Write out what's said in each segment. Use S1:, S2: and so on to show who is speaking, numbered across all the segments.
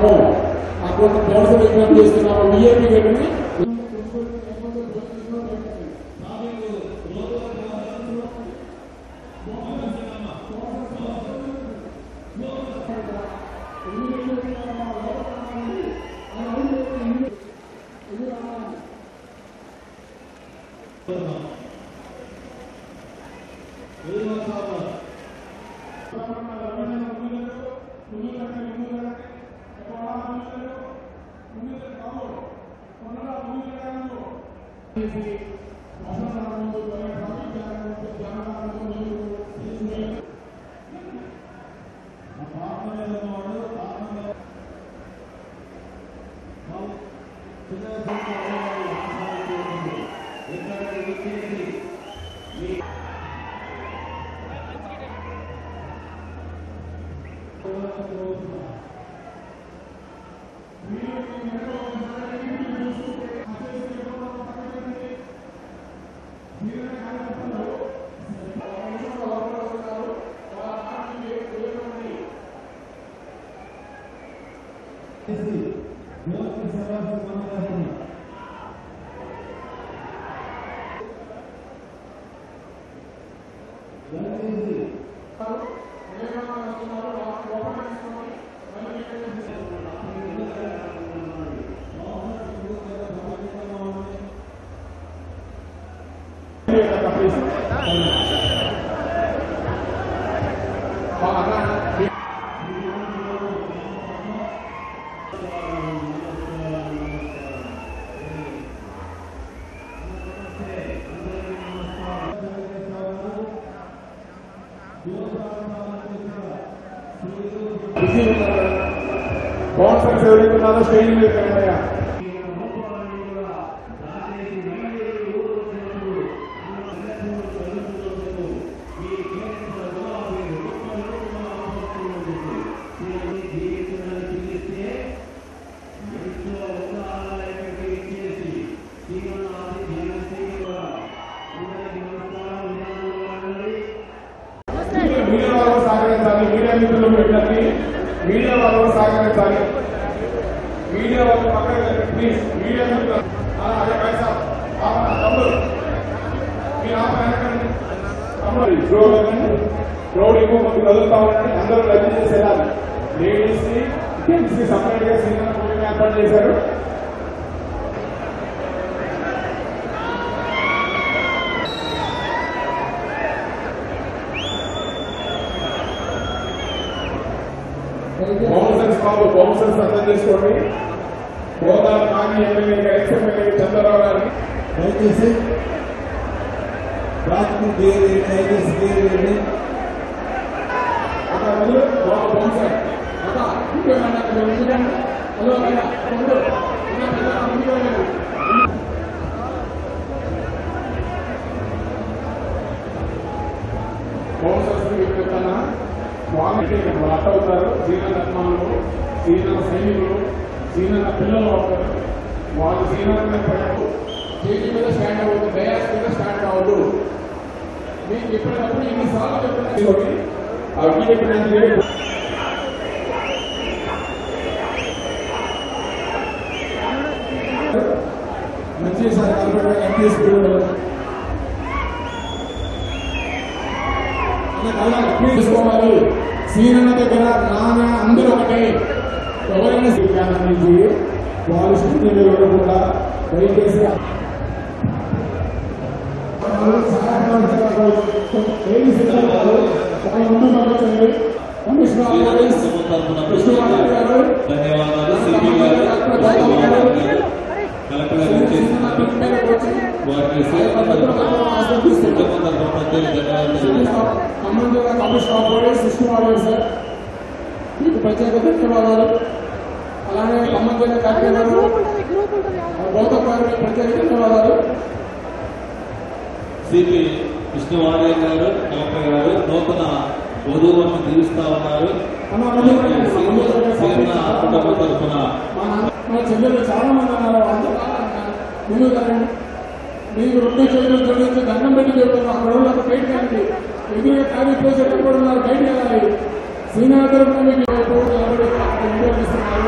S1: చేస్తున్నాము ఆ court bonus విజ్ఞప్తి చేస్తున్నాము బిఏపీ గడిని బిజీ ఉన్నారు కాన్ఫరెన్స్ ఎవరైతే ఉన్నారో స్టేజ్ మీద కనబడయా మీడియా వాళ్ళు సహకరించాలి మీడియా మిత్రులు పెట్టండి మీడియా వాళ్ళు సహకరించాలి మీడియా వాళ్ళు పక్కన పెట్టండి. ప్లీజ్ మీడియా మిత్రులు ఆ, అదే పైసా ఆ, తమ్ముడు మీరు ఆ పైన వెనకండి. తమ్ముడు క్రౌడ్ ఇవ్వండి. క్రౌడ్ ఎక్కువ మంది కదులుతా ఉండండి అందరూ రద్దు చేసేయాలి లేడీస్ ని జెంట్స్ ని సపరేట్ గా సినిమా ఏర్పాటు చేశారు బౌన్సర్స్ బాబు బౌన్సర్స్ అర్థం చేసుకోండి గోదావరి మాజీ ఎమ్మెల్యే ఎక్స్ ఎమ్మెల్యే చంద్రరావు గారిని
S2: దయచేసి రాత్రి గేర్ దయచేసి గేర్ వేయండి
S1: అక్కడ ముందు బాబు బౌన్సర్ అక్క ఇంకో మాట అక్కడ ఉంచుకోండి. హలో అయ్యా తమ్ముడు ఇంకా పెద్ద ముందుకు వెళ్ళండి. బౌన్సర్స్ ని చెప్తానా వాళ్ళకి వాళ్ళు అట్ట అవుతారు సీనియర్ అభిమానులు సీనియర్ సైనికులు సీనియర్ పిల్లలు అవుతారు వాళ్ళు సీనియర్ మీద పడరు చేతి మీద స్టాండ్ అవ్వదు డయాస్ మీద స్టాండ్ అవ్వదు మీకు చెప్పినప్పుడు ఎన్నిసార్లు చెప్పిన ఆ బీజేపీ నుంచి
S2: మంచి సార్ ఎంపీఎస్
S1: తీసుకోవాలి సీనన్న దగ్గర నాన్న అందరూ ఒకటే ఎవరైనా శ్రీకాంత్ నుంచి వాళ్ళు శక్తి నిలబడకుండా దయచేసి ఏమి సిద్ధాలు ఒక ముందు పంపించండి కమిషనర్ ఆఫీస్ కృష్ణమాచారి గారు
S3: ధన్యవాదాలు సిపి గారు కృష్ణమాచారి గారు కలెక్టర్ గారు ఇచ్చేస్తున్నారు వారికి సేవ తరఫున కుటుంబం తరఫున ప్రత్యేక ధన్యవాదాలు తెలియజేస్తున్నాను.
S1: ఖమ్మం జిల్లా commissioner of police Krishnamachari sir మీకు ప్రత్యేక ధన్యవాదాలు అలానే ఖమ్మం జిల్లా కలెక్టర్ గారు గౌతమ్ గారికి ప్రత్యేక ధన్యవాదాలు
S3: సిపి విష్ణువాణి గారు కలెక్టర్ గారు నూతన వధువులను దీవిస్తా ఉన్నారు సీన కుటుంబం తరఫున
S1: మా నాన్న మా చెల్లెలు చాలా మంది ఉన్నారు అందరూ ముందు కదండి మీకు రెండు చేతులు జోడించి దండం పెట్టి చెబుతున్నాం అక్కడ వాళ్ళు అక్కడ బయటకు వెళ్ళండి ఎదురుగా ఖాళీ ప్లేస్ ఎక్కడ కూడా ఉన్నారు బయటకు వెళ్ళాలి
S2: శ్రీనాథుడు మీకు ఎవరు ఇండియా ఇస్తున్నారు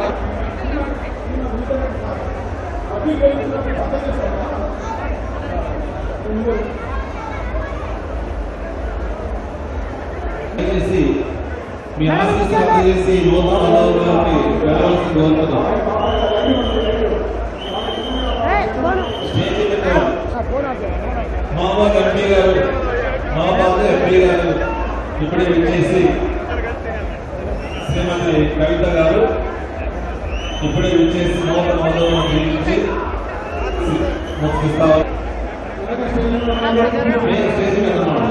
S3: దయచేసి మీ ఆశీస్సులు అందజేసి నూతన పదవుల్లోకి వెళ్ళవలసి కోరుతున్నాం స్టేజీ మీద మహమ్మద్ ఎంపీ గారు మహమ్మద్ ఎంపీ గారు ఇప్పుడే విచ్చేసి శ్రీమతి కవిత గారు ఇప్పుడే విచ్చేసి నూతన పదవులను నియమించి ముగిస్తారు మేము స్టేజ్ మీద ఉన్నాం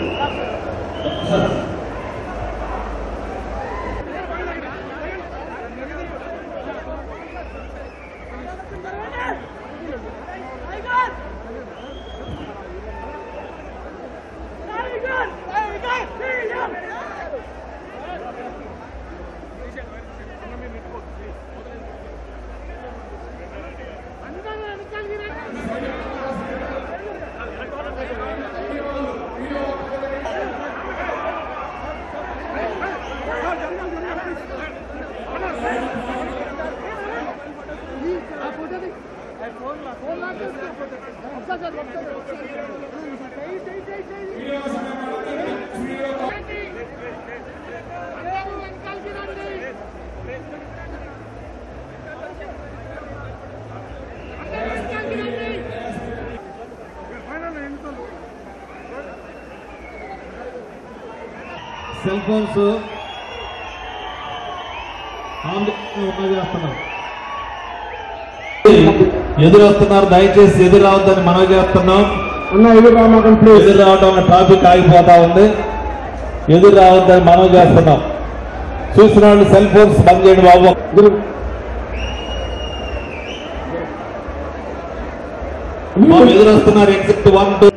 S3: సెల్ ఫోన్స్ చేస్తున్నాం ఎదురు వస్తున్నారు దయచేసి ఎదురు రావద్దని మనవి చేస్తున్నాం
S2: అన్న ఇది రామాకం ప్లీజ్
S3: ఎదురు రావడం వల్ల ట్రాఫిక్ ఆగిపోతా ఉంది ఎదురు రావద్దని మనవి చేస్తున్నాం చూసిన వాళ్ళు సెల్ ఫోన్స్ బంద్ చేయండి బాబు బాబు ఎదురు వస్తున్నారు ఎగ్జిట్ వన్ టూ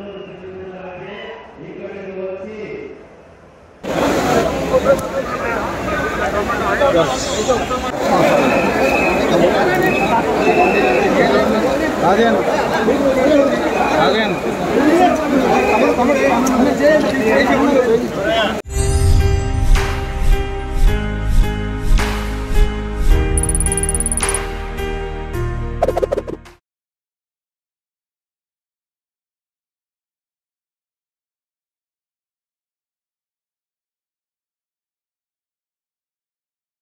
S2: అదే